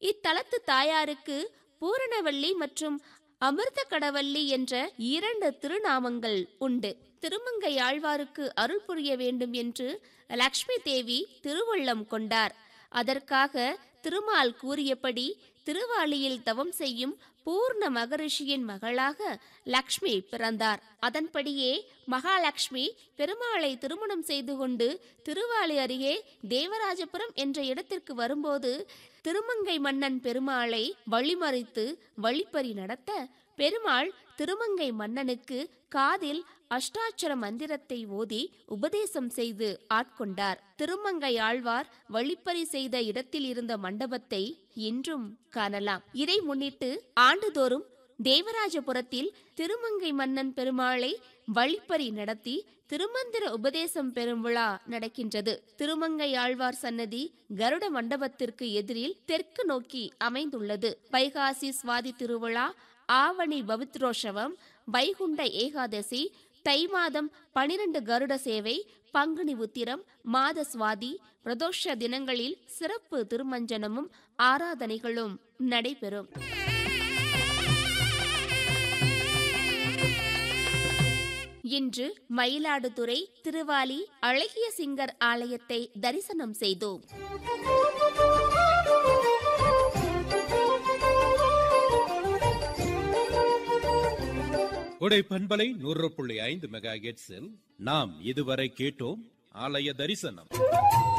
இத்தலத்து தாயாருக்கு பூரணவல்லி மற்றும் அமிர்த கடவல்லி என்ற இரண்டு திருநாமங்கள் உண்டு திருமங்கை ஆழ்வாருக்கு அருள் புரிய வேண்டும் என்று லக்ஷ்மி தேவி திருவள்ளம் கொண்டார் அதற்காக திருமால் கூறியபடி திருவாலியில் தவம் செய்யும் பூர்ண மகரிஷியின் மகளாக லக்ஷ்மி பிறந்தார் அதன்படியே மகாலட்சுமி பெருமாளை திருமணம் செய்து கொண்டு திருவாலி அருகே தேவராஜபுரம் என்ற இடத்திற்கு வரும்போது திருமங்கை மன்னன் பெருமாளை வழிமறித்து வழிப்பறி நடத்த பெருமாள் திருமங்கை மன்னனுக்கு காதில் அஷ்டாட்சர மந்திரத்தை ஓதி உபதேசம் செய்து ஆட்கொண்டார் திருமங்கை ஆழ்வார் வழிப்பறி செய்த இடத்தில் இருந்த மண்டபத்தை இன்றும் காணலாம் இதை முன்னிட்டு ஆண்டுதோறும் தேவராஜபுரத்தில் திருமங்கை மன்னன் பெருமாளை வழிப்பறி நடத்தி திருமந்திர உபதேசம் பெறும் விழா நடக்கின்றது திருமங்கை ஆழ்வார் சன்னதி கருட மண்டபத்திற்கு எதிரில் தெற்கு நோக்கி அமைந்துள்ளது வைகாசி சுவாதி திருவிழா ஆவணி பவித்ரோஷவம் வைகுண்ட ஏகாதசி தை மாதம் பனிரெண்டு கருட சேவை பங்குனி உத்திரம் மாத சுவாதி பிரதோஷ தினங்களில் சிறப்பு திருமஞ்சனமும் ஆராதனைகளும் நடைபெறும் இன்று மயிலாடுதுறை திருவாலி அழகிய சிங்கர் ஆலயத்தை தரிசனம் செய்தோம் கொடை பண்பலை நூறு புள்ளி ஐந்து மெகா நாம் இதுவரை கேட்டோம் ஆலய தரிசனம்